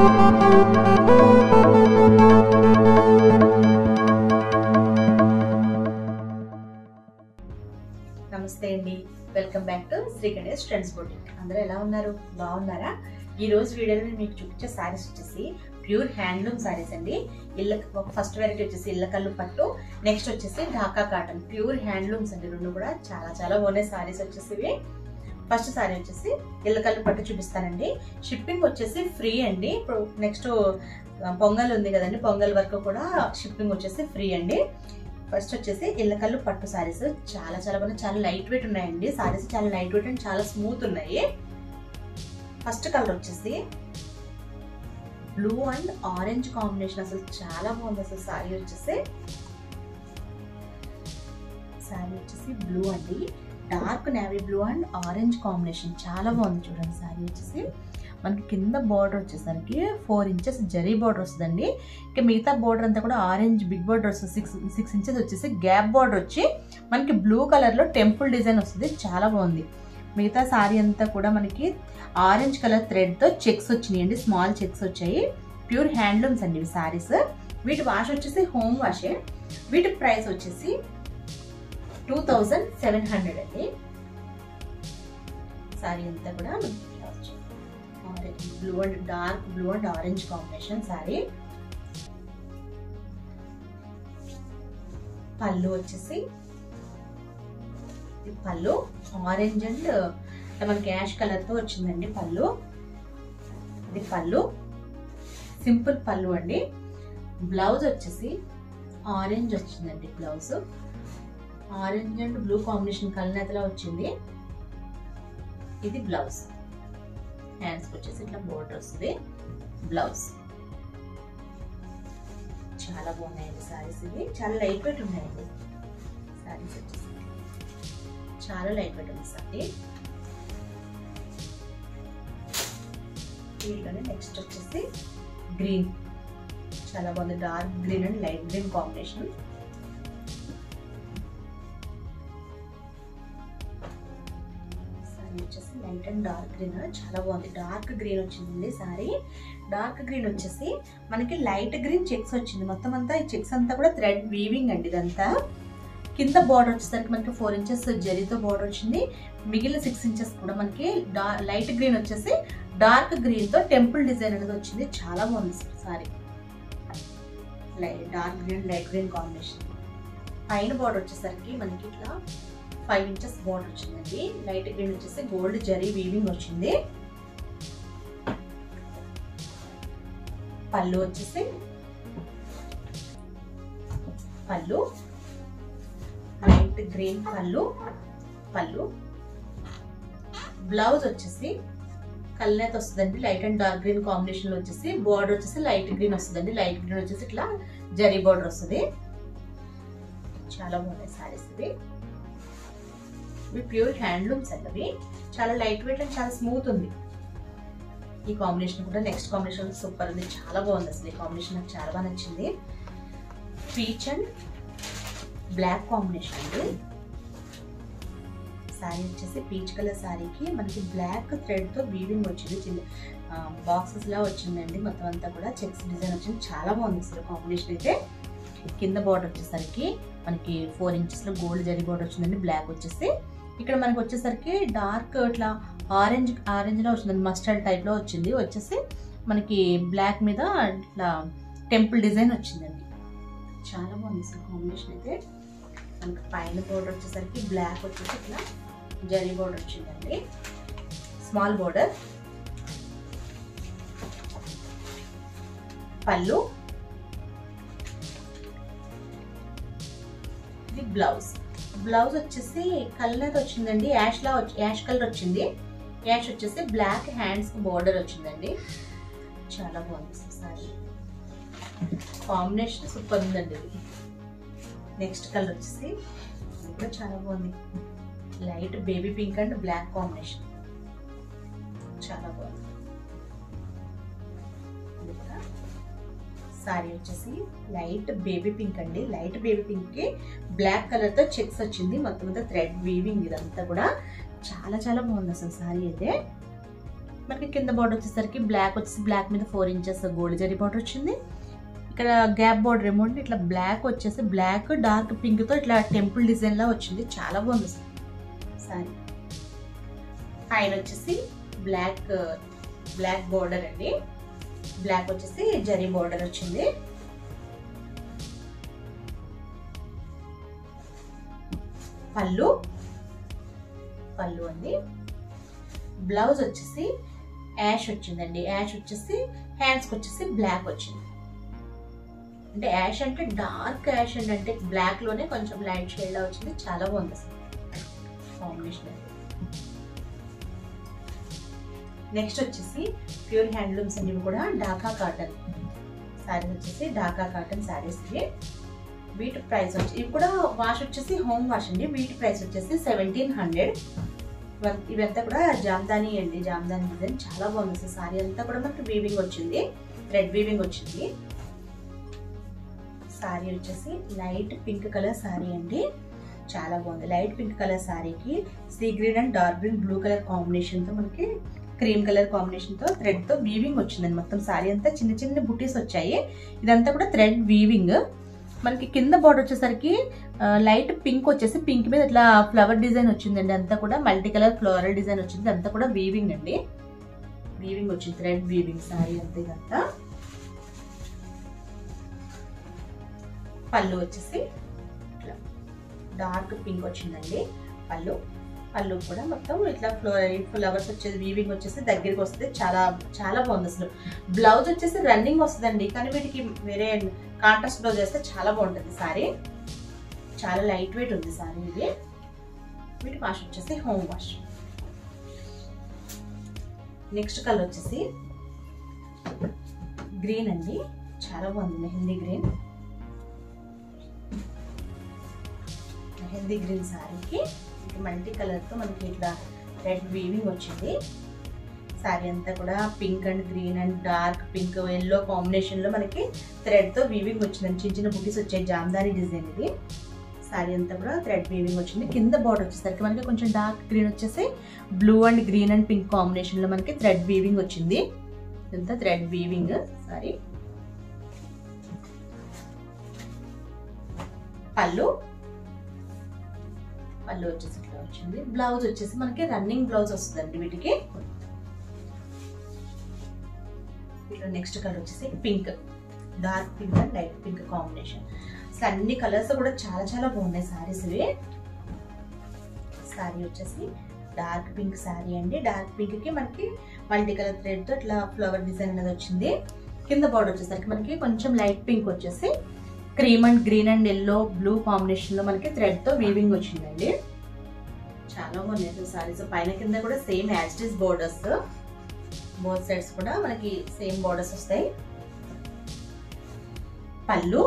నమస్తే అండి welcome back to Shri Ganesh trends boutique అందరూ ఎలా ఉన్నారు బాగున్నారా ఈ రోజు వీడియోలో నేను మీకు చూపించే సారీస్ వచ్చేసి ప్యూర్ హ్యాండ్లూమ్ సారీస్ అండి ఇళ్ళ ఫస్ట్ వెరైటీ వచ్చేసి ఇళ్ళ కళ్ళు పట్టు నెక్స్ట్ వచ్చేసి ఢాకా కాటన్ ప్యూర్ హ్యాండ్లూమ్స్ అండి రెండు కూడా చాలా చాలా బాగున్నాయి సారీస్ వచ్చేసి ఇవి ఫస్ట్ సారీ వచ్చేసి ఇళ్ళ కళ్ళు పట్టు చూపిస్తానండి షిప్పింగ్ వచ్చేసి ఫ్రీ అండి ఇప్పుడు నెక్స్ట్ పొంగల్ ఉంది కదండి పొంగల్ వరకు కూడా షిప్పింగ్ వచ్చేసి ఫ్రీ అండి ఫస్ట్ వచ్చేసి ఇళ్ళకల్లు పట్టు సారీస్ చాలా చాలా బాగున్నాయి చాలా లైట్ వెయిట్ ఉన్నాయండి సారీస్ చాలా లైట్ వెయిట్ అండ్ చాలా స్మూత్ ఉన్నాయి ఫస్ట్ కలర్ వచ్చేసి బ్లూ అండ్ ఆరెంజ్ కాంబినేషన్ అసలు చాలా బాగుంది అసలు సారీ వచ్చేసి సారీ వచ్చేసి బ్లూ అండి dark navy blue and orange combination చాలా బాగుంది చూడండి సారీ వచ్చేసి మనకి కింద బార్డర్ వచ్చేసరికి ఫోర్ ఇంచెస్ జరీ బార్డర్ వస్తుందండి ఇక మిగతా బార్డర్ అంతా కూడా ఆరెంజ్ బిగ్ బార్డర్ వస్తుంది సిక్స్ సిక్స్ ఇంచెస్ వచ్చేసి గ్యాప్ బార్డర్ వచ్చి మనకి బ్లూ కలర్లో టెంపుల్ డిజైన్ వస్తుంది చాలా బాగుంది మిగతా సారీ అంతా కూడా మనకి ఆరెంజ్ కలర్ థ్రెడ్తో చెక్స్ వచ్చినాయండి స్మాల్ చెక్స్ వచ్చాయి ప్యూర్ హ్యాండ్లూమ్స్ అండి ఇవి సారీస్ వీటి వాష్ వచ్చేసి హోమ్ వాషే వీటి ప్రైస్ వచ్చేసి టూ థౌజండ్ సెవెన్ హండ్రెడ్ అండి సారీ అంతా కూడా మనకి ఇలా వచ్చింది orange blue and dark blue and orange combination saree పళ్ళు వచ్చేసి ఈ పళ్ళు ఆరెంజ్ అండ్ మనకి యాష్ కలర్ తో వచ్చిందండి పళ్ళు ఇది పళ్ళు సింపుల్ పళ్ళు అండి బ్లౌజ్ వచ్చేసి ఆరెంజ్ వచ్చిందండి blouse orange and blue combination కలనేతలా వచ్చింది ఇది బ్లౌజ్ హ్యాండ్స్కి వచ్చేసి ఇట్లా బోర్డర్ వస్తుంది బ్లౌజ్ చాలా బాగున్నాయండి సారీస్ ఇవి చాలా లైట్ వెయిట్ ఉన్నాయండి సారీస్ వచ్చేసి చాలా లైట్ వెయిట్ ఉంది సారీ వీటిలోనే నెక్స్ట్ వచ్చేసి గ్రీన్ చాలా బాగుంది dark green and light green combination saree వచ్చేసి లైట్ అండ్ డార్క్ గ్రీన్ చాలా బాగుంది డార్క్ గ్రీన్ వచ్చిందండి సారీ డార్క్ గ్రీన్ వచ్చేసి మనకి లైట్ గ్రీన్ చెక్స్ వచ్చింది మొత్తం అంతా ఈ చెక్స్ అంతా కూడా థ్రెడ్ వీవింగ్ అండి ఇదంతా కింద బార్డర్ వచ్చేసరికి మనకి ఫోర్ ఇంచెస్ జరీతో బార్డర్ వచ్చింది మిగిలిన సిక్స్ ఇంచెస్ కూడా మనకి లైట్ గ్రీన్ వచ్చేసి డార్క్ గ్రీన్ తో టెంపుల్ డిజైన్ అనేది వచ్చింది చాలా బాగుంది saree dark green light green combination పైన బార్డర్ వచ్చేసరికి మనకి ఇట్లా ఫైవ్ ఇంచెస్ బార్డర్ వచ్చిందండి లైట్ గ్రీన్ వచ్చేసి గోల్డ్ జరీ వీవింగ్ వచ్చింది పళ్ళు వచ్చేసి పళ్ళు లైట్ గ్రీన్ పళ్ళు పళ్ళు బ్లౌజ్ వచ్చేసి కల్నేత వస్తుందండి light and dark green combination లో వచ్చేసి బార్డర్ వచ్చేసి లైట్ గ్రీన్ వస్తుందండి లైట్ గ్రీన్ వచ్చేసి ఇట్లా జరీ బార్డర్ వస్తుంది చాలా బాగున్నాయి సారీస్ ఇవి ఇవి ప్యూర్ హ్యాండ్లూమ్స్ అండి అవి చాలా లైట్ వెయిట్ అండ్ చాలా స్మూత్ ఉంది ఈ కాంబినేషన్ కూడా నెక్స్ట్ కాంబినేషన్ సూపర్ ఉంది చాలా బాగుంది అసలు ఈ కాంబినేషన్ నాకు చాలా బాగా నచ్చింది పీచ్ అండ్ బ్లాక్ కాంబినేషన్ అండి శారీ వచ్చేసి పీచ్ కలర్ శారీకి మనకి బ్లాక్ థ్రెడ్తో వీవింగ్ వచ్చింది చిన్న బాక్సెస్ లా వచ్చిందండి మొత్తం అంతా కూడా చెక్స్ డిజైన్ వచ్చింది చాలా బాగుంది అసలు కాంబినేషన్ అయితే కింద బార్డర్ వచ్చేసరికి మనకి ఫోర్ ఇంచెస్లో గోల్డ్ జరీ బార్డర్ వచ్చిందండి బ్లాక్ వచ్చేసి ఇక్కడ మనకి వచ్చేసరికి డార్క్ ఇట్లా ఆరెంజ్ ఆరెంజ్లో వచ్చిందండి మస్టర్డ్ టైప్లో వచ్చింది వచ్చేసి మనకి బ్లాక్ మీద ఇట్లా టెంపుల్ డిజైన్ వచ్చిందండి చాలా బాగుంది అసలు కాంబినేషన్ అయితే మనకి పైన బోర్డర్ వచ్చేసరికి బ్లాక్ వచ్చేసి ఇట్లా జరీ బోర్డర్ వచ్చిందండి స్మాల్ బోర్డర్ పళ్ళు ఇది బ్లౌజ్ బ్లౌజ్ వచ్చేసి కలర్ వచ్చిందండి యాష్ లా యాష్ కలర్ వచ్చింది యాష్ వచ్చేసి బ్లాక్ హ్యాండ్స్ బోర్డర్ వచ్చిందండి చాలా బాగుంది సారీ కాంబినేషన్ సూపర్ ఉందండి ఇది నెక్స్ట్ కలర్ వచ్చేసి ఇది కూడా చాలా బాగుంది light baby pink and black combination చాలా బాగుంది ఇది కూడా సారీ వచ్చేసి లైట్ బేబీ పింక్ అండి లైట్ బేబీ పింక్ కి బ్లాక్ కలర్ తో చెక్స్ వచ్చింది మొత్తం అంతా థ్రెడ్ వీవింగ్ ఇదంతా కూడా చాలా చాలా బాగుంది అసలు సారీ అయితే మనకి కింద బార్డర్ వచ్చేసరికి బ్లాక్ వచ్చేసి బ్లాక్ మీద ఫోర్ ఇంచెస్ గోల్డ్ జరీ బార్డర్ వచ్చింది ఇక్కడ గ్యాప్ బార్డర్ ఏమో అండి ఇట్లా బ్లాక్ వచ్చేసి బ్లాక్ డార్క్ పింక్ తో ఇట్లా టెంపుల్ డిజైన్ లా వచ్చింది చాలా బాగుంది సారీ పైన వచ్చేసి బ్లాక్ బ్లాక్ బార్డర్ అండి బ్లాక్ వచ్చేసి జరీ బార్డర్ వచ్చింది పళ్ళు పళ్ళు అండి బ్లౌజ్ వచ్చేసి యాష్ వచ్చిందండి యాష్ వచ్చేసి హ్యాండ్స్కి వచ్చేసి బ్లాక్ వచ్చింది అంటే యాష్ అంటే డార్క్ యాష్ అండి అంటే బ్లాక్ లోనే కొంచెం లైట్ షేడ్ లా వచ్చింది చాలా బాగుంది అసలు కాంబినేషన్ నెక్స్ట్ వచ్చేసి ప్యూర్ హ్యాండ్లూమ్స్ అండి ఇవి కూడా ఢాకా కాటన్ శారీస్ వచ్చేసి ఢాకా కాటన్ శారీస్ ఇవి వీటి ప్రైస్ వచ్చి ఇవి కూడా వాష్ వచ్చేసి హోమ్ వాష్ అండి వీటి ప్రైస్ వచ్చేసి సెవెంటీన్ హండ్రెడ్ ఇవంతా కూడా జామ్దాని అండి జామ్దాని డిజైన్ చాలా బాగుంది అసలు సారీ అంతా కూడా మనకి వీవింగ్ వచ్చింది థ్రెడ్ వీవింగ్ వచ్చింది సారీ వచ్చేసి లైట్ పింక్ కలర్ సారీ అండి చాలా బాగుంది లైట్ పింక్ కలర్ సారీకి sea green and dark green blue colour combination తో మనకి క్రీమ్ కలర్ కాంబినేషన్ తో థ్రెడ్ తో వీవింగ్ వచ్చిందండి మొత్తం సారీ అంతా చిన్న చిన్న బుటీస్ వచ్చాయి ఇదంతా కూడా థ్రెడ్ వీవింగ్ మనకి కింద బార్డర్ వచ్చేసరికి లైట్ పింక్ వచ్చేసి పింక్ మీద ఇట్లా ఫ్లవర్ డిజైన్ వచ్చిందండి అంతా కూడా మల్టీ కలర్ ఫ్లోరల్ డిజైన్ వచ్చింది అంతా కూడా వీవింగ్ అండి వీవింగ్ వచ్చింది థ్రెడ్ వీవింగ్ సారీ అంతా ఇదంతా పళ్ళు వచ్చేసి ఇట్లా డార్క్ పింక్ వచ్చిందండి పళ్ళు పళ్ళు కూడా మొత్తం ఇట్లా ఫ్లవర్స్ వచ్చేది వీవింగ్ వచ్చేసి దగ్గరికి వస్తుంది చాలా చాలా బాగుంది అసలు బ్లౌజ్ వచ్చేసి రన్నింగ్ వస్తుందండి కానీ వీటికి వేరే కాంట్రాస్ట్ బ్లౌజ్ వేస్తే చాలా బాగుంటుంది సారీ చాలా లైట్ వెయిట్ ఉంది సారీ ఇది వీటి వాష్ వచ్చేసి హోమ్ వాష్ నెక్స్ట్ కలర్ వచ్చేసి గ్రీన్ అండి చాలా బాగుంది మెహందీ గ్రీన్ మెహందీ గ్రీన్ సారీకి మల్టీ కలర్తో మనకి ఇట్లా రెడ్ వీవింగ్ వచ్చింది సారీ అంతా కూడా pink and green and dark pink yellow కాంబినేషన్లో మనకి థ్రెడ్తో వీవింగ్ వచ్చింది చిన్న చిన్న బుటీస్ వచ్చాయి జామ్దాని డిజైన్ ఇది సారీ అంతా కూడా థ్రెడ్ వీవింగ్ వచ్చింది కింద బార్డర్ వచ్చేసరికి మనకి కొంచెం డార్క్ గ్రీన్ వచ్చేసి blue and green and pink కాంబినేషన్లో మనకి థ్రెడ్ వీవింగ్ వచ్చింది ఇదంతా థ్రెడ్ వీవింగ్ సారీ పళ్ళు పళ్ళు వచ్చేసి ఇట్లా వచ్చింది బ్లౌజ్ వచ్చేసి మనకి రన్నింగ్ బ్లౌజ్ వస్తుందండి వీటికి వీటిలో నెక్స్ట్ కలర్ వచ్చేసి pink dark pink and light pink combination అసలు అన్ని కలర్స్ కూడా చాలా చాలా బాగున్నాయి సారీస్ ఇవి సారీ వచ్చేసి డార్క్ పింక్ సారీ అండి డార్క్ పింక్ కి మనకి మల్టీ కలర్ థ్రెడ్ తో ఇట్లా ఫ్లవర్ డిజైన్ అనేది వచ్చింది కింద బార్డర్ వచ్చేసరికి మనకి కొంచెం లైట్ పింక్ వచ్చేసి cream and green and yellow blue combination లో మనకి థ్రెడ్ తో వీవింగ్ వచ్చిందండి చాలా బాగున్నాయి సారీస్ పైన కింద కూడా same as these borders both sides కూడా మనకి సేమ్ బోర్డర్స్ వస్తాయి పళ్ళు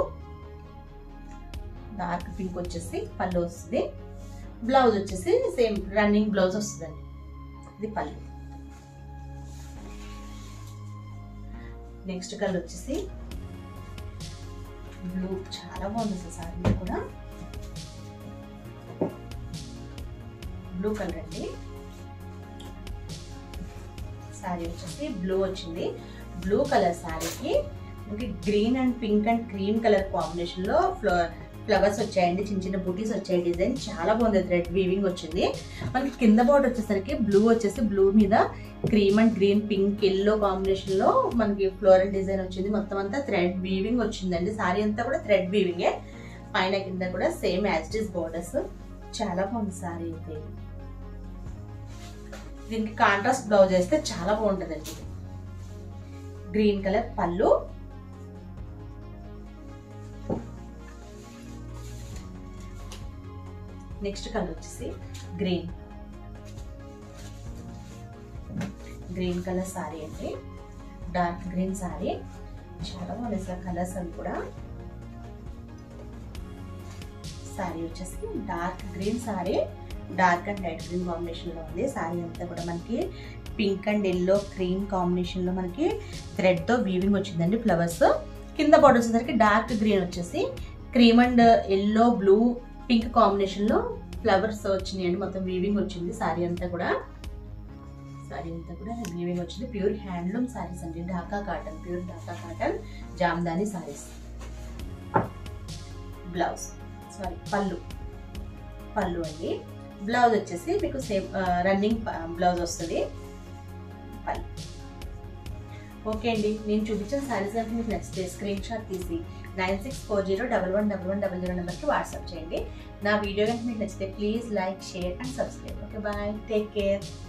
డార్క్ పింక్ వచ్చేసి పళ్ళు వస్తుంది బ్లౌజ్ వచ్చేసి సేమ్ రన్నింగ్ బ్లౌజ్ వస్తుందండి ఇది పళ్ళు నెక్స్ట్ కలర్ వచ్చేసి బ్లూ చాలా బాగుంది అసలు సారీ కూడా బ్లూ కలర్ అండి సారీ వచ్చేసి బ్లూ వచ్చింది బ్లూ కలర్ సారీకి మనకి green and pink and cream colour combination లో ఫ్లవర్స్ వచ్చాయండి చిన్న చిన్న బుటీస్ వచ్చాయి డిజైన్ చాలా బాగుంది థ్రెడ్ వీవింగ్ వచ్చింది మనకి కింద బార్డర్ వచ్చేసరికి బ్లూ వచ్చేసి బ్లూ మీద cream and green pink yellow combination లో మనకి ఫ్లోరల్ డిజైన్ వచ్చింది మొత్తం అంతా థ్రెడ్ వీవింగ్ వచ్చిందండి సారీ అంతా కూడా థ్రెడ్ వీవింగే పైన కింద కూడా సేమ్ యాజ్టీస్ బోర్డర్స్ చాలా బాగుంది సారీ అయితే దీనికి కాంట్రాస్ట్ బ్లౌజ్ వేస్తే చాలా బాగుంటుందండి గ్రీన్ కలర్ పళ్ళు నెక్స్ట్ కలర్ వచ్చేసి గ్రీన్ గ్రీన్ కలర్ సారీ అండి డార్క్ గ్రీన్ సారీ చాలా బాగుంది అసలు కలర్స్ అవి కూడా సారీ వచ్చేసి dark green saree dark and light green combination లో ఉంది సారీ అంతా కూడా మనకి pink and yellow cream combination లో మనకి థ్రెడ్ తో వీవింగ్ వచ్చిందండి ఫ్లవర్స్ కింద బార్డర్ వచ్చేసరికి డార్క్ గ్రీన్ వచ్చేసి cream and yellow blue pink combination లో ఫ్లవర్స్ వచ్చినాయండి మొత్తం వీవింగ్ వచ్చింది సారీ అంతా కూడా సారీ అంతా కూడా వీవింగ్ వచ్చింది ప్యూర్ హ్యాండ్లూమ్ సారీస్ అండి Dhaka cotton pure Dhaka cotton Jamdani sarees blouse saree పళ్ళు పళ్ళు అండి బ్లౌజ్ వచ్చేసి మీకు సేమ్ రన్నింగ్ బ్లౌజ్ వస్తుంది పళ్ళు ఓకే అండి నేను చూపించిన సారీస్ అంటే మీకు నచ్చితే స్క్రీన్ షాట్ తీసి nine six four zero double one double one double zero నెంబర్కి వాట్సాప్ చేయండి నా వీడియో కనుక మీకు నచ్చితే please like share and subscribe okay bye take care